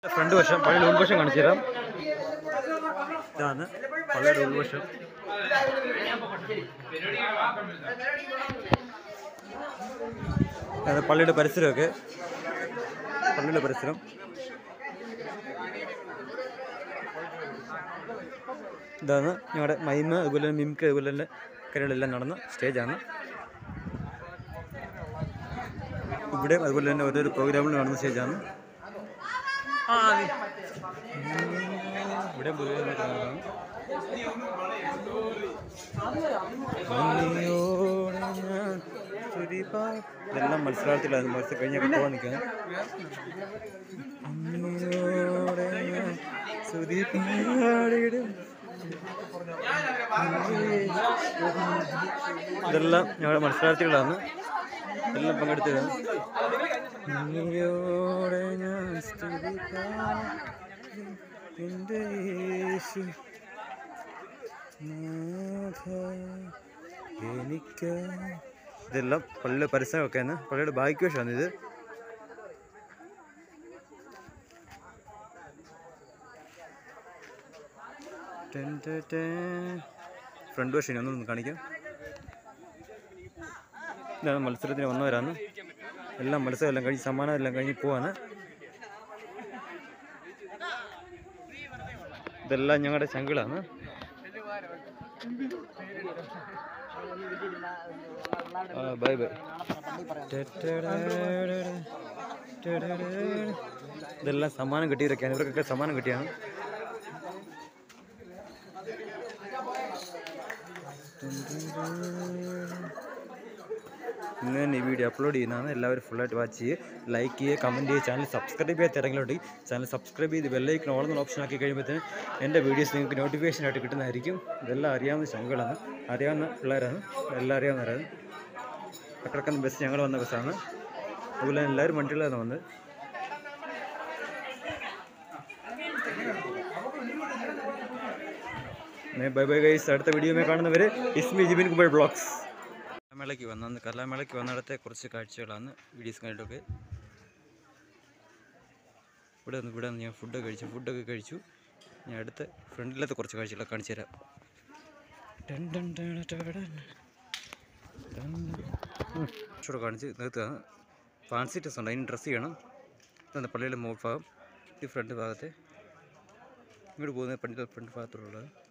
Front വശം പള്ളിയുടെ ഉൾവശം കാണിച്ചു തരാം ഇതാണ് പള്ളിയുടെ ഉൾവശം അതായത് പള്ളിയുടെ പരിസരമൊക്കെ പള്ളിയുടെ പരിസരം ഇതാണ് ഞങ്ങളുടെ മൈമ അതുപോലെ തന്നെ മിംക്ക് അതുപോലെ തന്നെ കാര്യങ്ങളെല്ലാം നടന്ന സ്റ്റേജാണ് ഇവിടെ അതുപോലെ തന്നെ ഓരോരോ പ്രോഗ്രാമുകൾ നടന്ന സ്റ്റേജാണ് ഇവിടെ പൊതുവെ കാണാം ഭംഗിയോടെ ഞാൻ ചുരിപാ- ഇതെല്ലാം മത്സരാർത്ഥികളാണ് മത്സരം കഴിഞ്ഞൊക്കെ പോകാൻ നിൽക്കുകയാണ് ഭംഗിയോടെ ഞാൻ സ്തുതിപാടിടും. ഇതെല്ലാം ഞങ്ങളുടെ മത്സരാർത്ഥികളാണ് എല്ലാം പങ്കെടുത്തതാണ് ഭംഗിയോടെ ഞാൻ സ്തുതിപാടും എൻ്റെ യേശു നാഥ എനിക്ക് ഇതെല്ലാം പള്ളിയുടെ പരിസരമൊക്കെയാണ് പള്ളിയുടെ ബാക്ക് വശമാണ് ഇത് ടെൻ ടെ ടെ. ഫ്രണ്ട് വശം ഇനി ഒന്നൊന്ന് കാണിക്കാം ഇതാണ് മത്സരത്തിന് വന്നവരാണ് എല്ലാം മത്സരം എല്ലാം കഴിഞ്ഞ് സമ്മാനം എല്ലാം കഴിഞ്ഞ് പോവാണ് ഇതെല്ലാം ഞങ്ങളുടെ ചങ്കളാണ് ബൈ ബൈ ഇതെല്ലാം സമ്മാനം കിട്ടിയതൊക്കെയാണ് ഇവർക്കൊക്കെ സമ്മാനം കിട്ടിയാണ് ഇന്ന് തന്നെ ഈ വീഡിയോ അപ്ലോഡ് ചെയ്യുന്നതാണ് എല്ലാവരും ഫുള്ളായിട്ട് വാച്ച് ചെയ്യുക ലൈക്ക് ചെയ്യുക കമൻറ്റ് ചെയ്യുക ചാനൽ സബ്സ്ക്രൈബ് ചെയ്യാത്ത ഇറങ്ങിലോട്ട് ചാനൽ സബ്സ്ക്രൈബ് ചെയ്ത് ബെല്ലൈക്കൺ ഓളുന്ന ഓപ്ഷൻ ആക്കി കഴിയുമ്പോഴത്തേന് എൻ്റെ വീഡിയോസ് നിങ്ങൾക്ക് നോട്ടിഫിക്കേഷൻ ആയിട്ട് കിട്ടുന്നതായിരിക്കും ഇതെല്ലാം അറിയാവുന്ന ശങ്കളാണ് അറിയാവുന്ന പിള്ളേരാണ് എല്ലാം അറിയാവുന്നവരാണ് അക്കടക്കുന്ന ബസ് ഞങ്ങൾ വന്ന ബസ്സാണ് അതുപോലെ തന്നെ എല്ലാവരും വണ്ടികളാണ് വന്നത് ബൈ ബൈ ഗൈസ് അടുത്ത വീഡിയോ കാണുന്നവർ ഇസ്മി ജിബിൻ കുബൈ ബ്ലോഗ്സ് കലാമേളയ്ക്ക് വന്ന അന്ന് കലാമേളയ്ക്ക് വന്നിടത്തെ കുറച്ച് കാഴ്ചകളാണ് വീഡിയോസ് കണ്ടിട്ടൊക്കെ ഇവിടെ നിന്ന് ഇവിടെ നിന്ന് ഞാൻ ഫുഡൊക്കെ കഴിച്ചു ഫുഡൊക്കെ കഴിച്ചു ഞാൻ അടുത്ത ഫ്രണ്ടിലത്തെ കുറച്ച് കാഴ്ചകളൊക്കെ കാണിച്ചു തരാം ടൻ ടൻ ടട ടടൻ. ടൻ. ഉം. കുറച്ചുകൂടെ കാണിച്ച് നിർത്തുകയാണ് ഫാൻസി ഡ്രസ് ഉണ്ട് അതിന് ഡ്രസ്സ് ചെയ്യണം ഇതാണ് പള്ളിയുടെ മുകൾ ഭാഗം ഈ ഫ്രണ്ട് ഭാഗത്തെ ഇങ്ങോട്ട് പോകുന്നത് പണ്ട് ഫ്രണ്ട് ഭാഗത്തുള്ളത്